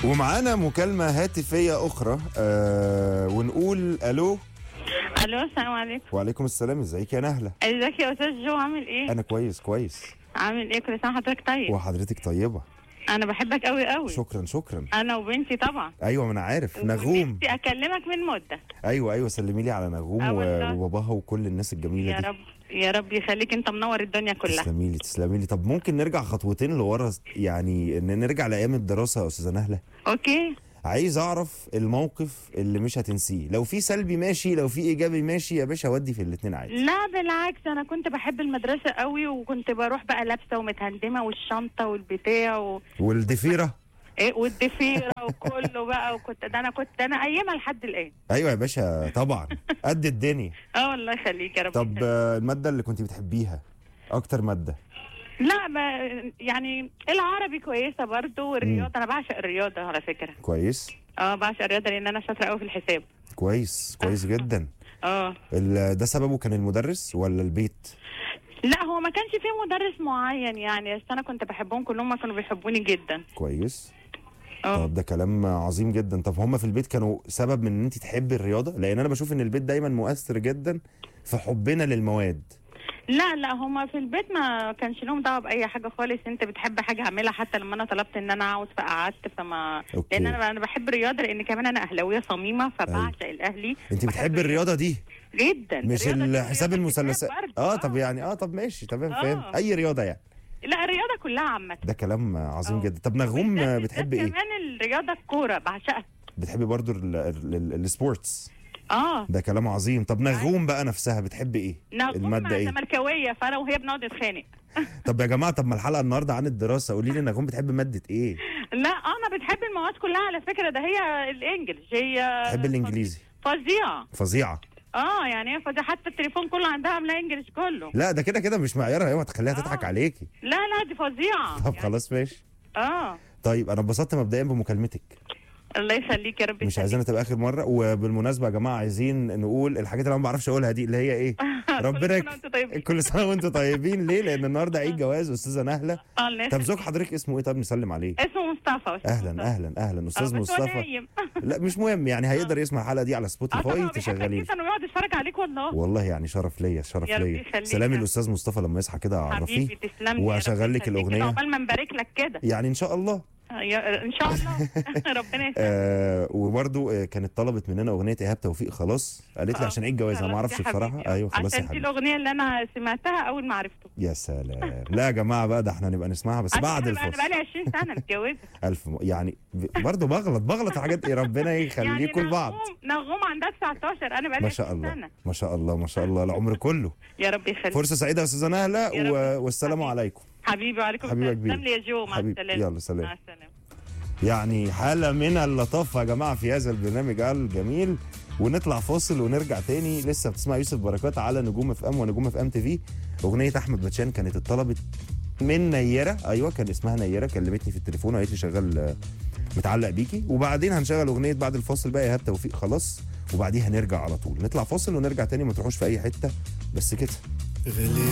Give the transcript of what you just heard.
ومعانا مكالمة هاتفية أخرى آه ونقول ألو الو السلام عليكم وعليكم السلام ازيك يا نهلة ازيك يا استاذ جو عامل ايه أنا كويس كويس عامل ايه كل سنه حضرتك طيب وحضرتك طيبة انا بحبك قوي قوي شكرا شكرا انا وبنتي طبعا أيوة ما أنا عارف نغوم ونفسي اكلمك من مده أيوة أيوة سلمي لي على نغوم آه و- والله. وباباها وكل الناس الجميلة يا دي رب يا رب يخليك انت منور الدنيا كلها تسلمي لي تسلمي لي طب ممكن نرجع خطوتين لورا يعني ان نرجع لايام الدراسه يا استاذه نهله اوكي عايز اعرف الموقف اللي مش هتنسيه لو في سلبي ماشي لو في ايجابي ماشي يا باشا ودي في الاثنين عادي لا بالعكس انا كنت بحب المدرسه قوي وكنت بروح بقى لابسه ومتهندمه والشنطه والبتاع و... والضفيره إيه والضفيره وكله بقى وكنت ده انا كنت ده انا ايامها لحد الان ايوه يا باشا طبعا قد الدنيا اه والله يخليك يا رب طب يخليك. آه، الماده اللي كنت بتحبيها اكتر ماده لا ما يعني العربي كويسه برضو والرياضه انا بعشق الرياضه على فكره كويس اه بعشق الرياضه لان انا شاطره قوي في الحساب كويس كويس جدا اه ال- ده سببه كان المدرس ولا البيت لا هو ما كانش فيه مدرس معين يعني بس انا كنت بحبهم كلهم ما كانوا بيحبوني جدا كويس اه طب ده كلام عظيم جدا طب هم في البيت كانوا سبب من ان انت تحبي الرياضه لان انا بشوف ان البيت دايما مؤثر جدا في حبنا للمواد لا لا هما في البيت ما كانش لهم دعوه باي حاجه خالص انت بتحب حاجه اعملها حتى لما انا طلبت ان انا اقعد فقعدت فما أوكي. لان انا انا بحب الرياضه لان كمان انا اهلاويه صميمه فبعشق الاهلي انت بحب بتحبي الرياضه دي جدا مش الرياضة دي الحساب رياضة المثلثات كتاب برضه. اه طب يعني اه طب ماشي تمام آه. فاهم اي رياضه يعني لا الرياضه كلها عامه ده كلام عظيم آه. جدا طب نغوم بالذات- بتحبي بالذات ايه كمان الرياضه الكوره بعشقها بتحبي برضو ال- ال- ال- السبورتس اه ده كلام عظيم طب نغوم بقى نفسها بتحبي ايه نغوم الماده ايه زملكاويه فانا وهي بنقعد نتخانق طب يا جماعه طب ما الحلقه النهارده عن الدراسه قولي لي نغوم بتحبي ماده ايه لا انا بتحب المواد كلها على فكره ده هي الانجليش هي بتحبي الانجليزي فظيعه فظيعه اه يعني هي فظيعه حتى التليفون كله عندها عامله انجليش كله لا ده كده كده مش معيارها اوعى تخليها آه. تضحك عليكي لا لا دي فظيعه طب يعني خلاص ماشي اه طيب انا اتبسطت مبدئيا بمكالمتك الله يخليك يا رب مش يخليك. عايزينها تبقى اخر مره وبالمناسبه يا جماعه عايزين نقول الحاجات اللي انا ما بعرفش اقولها دي اللي هي ايه ربنا كل يك- سنة وأنتم طيبين. كل سنه وانتم طيبين ليه لان النهارده عيد جواز استاذه نهله اه الله طب يخليك. زوج حضرتك اسمه ايه طب نسلم عليه اسمه مصطفى اسمه اهلا مصطفى. اهلا اهلا آه، استاذ بس هو مصطفى نايم. لا مش مهم يعني هيقدر يسمع الحلقه دي على اه سبوتيفاي طبعا بيحبك تشغليه جدا ويقعد يتفرج عليك والله والله يعني شرف ليا شرف يا رب ليا يخليك سلامي يا الاستاذ مصطفى لما يصحى كده عرفيه حبيبي تسلم لي يا رب وهشغل لك يخليك. الأغنية. عقبال ما نبارك لك كده يعني ان شاء الله آه، يا- ان شاء الله ربنا يسلمك آه وبرده آه كانت طلبت مننا اغنيه ايهاب توفيق خلاص قالت لي آه، عشان عيد جوازها ما خلاص اعرفش يا بصراحه حبيبي. ايوه خلاص يا عشان دي حبيبي الاغنيه اللي انا سمعتها اول ما عرفته يا سلام لا يا جماعه بقى ده احنا نبقى نسمعها بس عشان بعد أنا بقى- انا الفاصل بقالي 20 سنه متجوزه الف م... يعني برضه بغلط بغلط في حاجات ايه ربنا يخليكم لبعض نغوم نغوم عندها 19 انا بقالي ما 20 شاء الله سنه ما شاء الله ما شاء الله العمر كله يا رب يخليك فرصه سعيده يا استاذه نهله يا رب. و... والسلام حبيبي. عليكم حبيبي وعليكم حبيبي يا السلام كبير. تسلم لي يا جو مع حبيبي. السلامه يلا، سلام. مع السلامه يعني حالة من اللطافة يا جماعة في هذا البرنامج الجميل ونطلع فاصل ونرجع تاني لسه بتسمع يوسف بركات على نجوم اف ام ونجوم اف ام تي في اغنية احمد باتشان كانت اتطلبت من نيرة ايوه كان اسمها نيرة كلمتني في التليفون وقالت لي شغال آه، متعلق بيكي وبعدين هنشغل اغنية بعد الفاصل بقى ايهاب توفيق خلاص وبعديها نرجع على طول نطلع فاصل ونرجع تاني ما تروحوش في اي حتة بس كده غالي